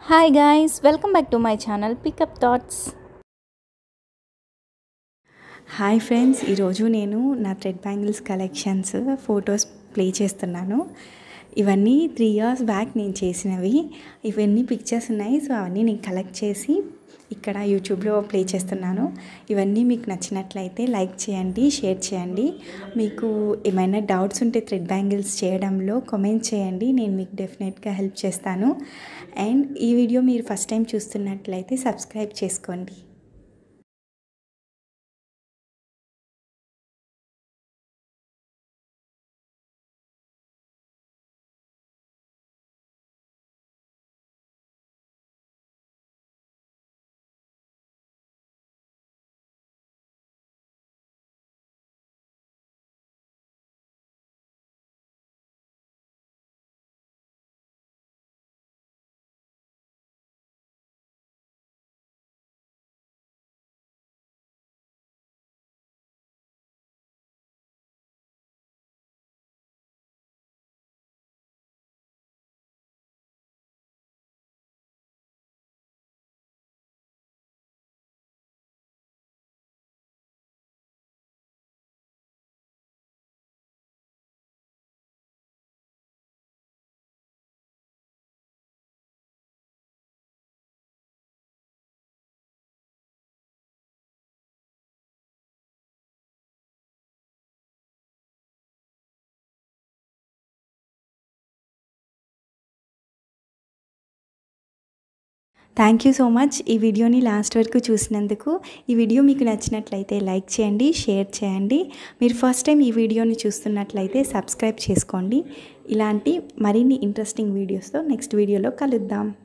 hi guys welcome back to my channel pickup thoughts hi friends ఈరోజు నేను నా thread bangles collections photos play చేస్తున్నాను ఇవన్నీ three years back నేను చేసినవి ఇవన్నీ పిక్చర్స్ ఉన్నాయి సో అవన్నీ నేను కలెక్ట్ చేసి ఇక్కడ యూట్యూబ్లో ప్లే చేస్తున్నాను ఇవన్నీ మీకు నచ్చినట్లయితే లైక్ చేయండి షేర్ చేయండి మీకు ఏమైనా డౌట్స్ ఉంటే థ్రెడ్ బ్యాంగిల్స్ చేయడంలో కామెంట్ చేయండి నేను మీకు డెఫినెట్గా హెల్ప్ చేస్తాను అండ్ ఈ వీడియో మీరు ఫస్ట్ టైం చూస్తున్నట్లయితే సబ్స్క్రైబ్ చేసుకోండి థ్యాంక్ యూ సో మచ్ ఈ వీడియోని లాస్ట్ వరకు చూసినందుకు ఈ వీడియో మీకు నచ్చినట్లయితే లైక్ చేయండి షేర్ చేయండి మీరు ఫస్ట్ టైం ఈ వీడియోని చూస్తున్నట్లయితే సబ్స్క్రైబ్ చేసుకోండి ఇలాంటి మరిన్ని ఇంట్రెస్టింగ్ వీడియోస్తో నెక్స్ట్ వీడియోలో కలుద్దాం